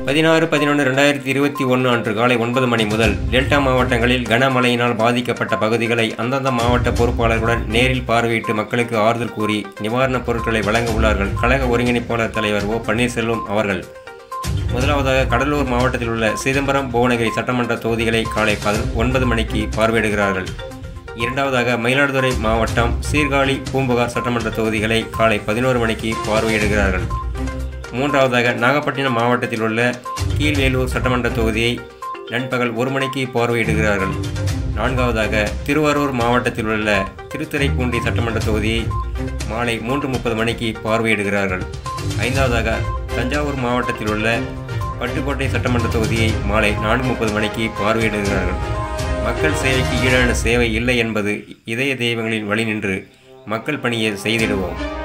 பதினாறு பதினொன்று ரெண்டாயிரத்தி இருபத்தி ஒன்று அன்று காலை ஒன்பது மணி முதல் டெல்டா மாவட்டங்களில் கனமழையினால் பாதிக்கப்பட்ட பகுதிகளை அந்தந்த மாவட்ட பொறுப்பாளர்களுடன் நேரில் பார்வையிட்டு மக்களுக்கு ஆறுதல் கூறி நிவாரணப் பொருட்களை வழங்க உள்ளார்கள் கழக ஒருங்கிணைப்பாளர் தலைவர் ஓ பன்னீர்செல்வம் அவர்கள் முதலாவதாக கடலூர் மாவட்டத்தில் உள்ள சிதம்பரம் புவனகிரி சட்டமன்ற தொகுதிகளை காலை பது ஒன்பது மணிக்கு பார்வையிடுகிறார்கள் இரண்டாவதாக மயிலாடுதுறை மாவட்டம் சீர்காழி பூம்புகார் சட்டமன்ற தொகுதிகளை காலை பதினோரு மணிக்கு பார்வையிடுகிறார்கள் மூன்றாவதாக நாகப்பட்டினம் மாவட்டத்தில் உள்ள கீழ்வேலூர் சட்டமன்ற தொகுதியை நண்பகல் ஒரு மணிக்கு பார்வையிடுகிறார்கள் நான்காவதாக திருவாரூர் மாவட்டத்தில் உள்ள திருத்துறைப்பூண்டி சட்டமன்ற தொகுதியை மாலை மூன்று முப்பது மணிக்கு பார்வையிடுகிறார்கள் ஐந்தாவதாக தஞ்சாவூர் மாவட்டத்தில் உள்ள பட்டுக்கோட்டை சட்டமன்ற தொகுதியை மாலை நான்கு முப்பது மணிக்கு பார்வையிடுகிறார்கள் மக்கள் சேவைக்கு ஈடான சேவை இல்லை என்பது இதய தெய்வங்களின் வழி நின்று மக்கள் பணியை செய்திடுவோம்